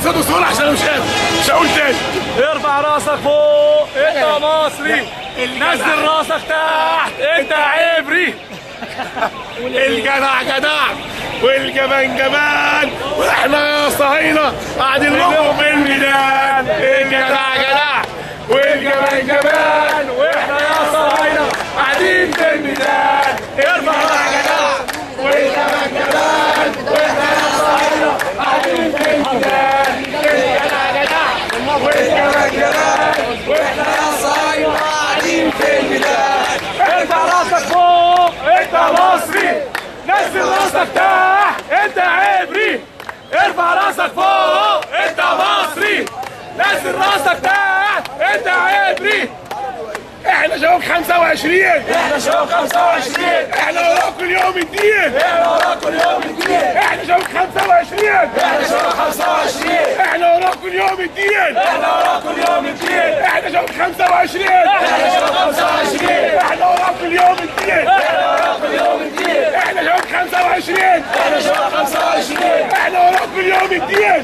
صوت صورة عشان أنا مش قادر مش هقول تاني ارفع راسك فوق انت مصري نزل راسك تحت انت عبري الجدع جدع والجبان جبان واحنا يا صهاينة قاعدين لهم في الميدان الجدع جدع والجبان جبان واحنا يا صهاينة قاعدين في الميدان ارفع راسك جدع والجبان جبان واحنا يا صهاينة قاعدين في الميدان الجدع جدع والجبان جبان واحنا يا صهاينة قاعدين في الميدان ارفع راسك فوق انت مصري نزل راسك تحت انت عبري ارفع راسك فوق انت مصري نزل راسك تحت انت عبري احنا شباب 25 احنا شباب 25 احنا وراكم اليوم الدين احنا وراكم اليوم الدين احنا شباب 25 احنا شباب 25 احنا وراكم اليوم الدين احنا وراكم اليوم الدين احنا شباب 25 احنا شباب 25 احنا وراكم اليوم الدين احنا وراكم اليوم الدين احنا شباب 25 احنا شباب 25 احنا وراكم اليوم الدين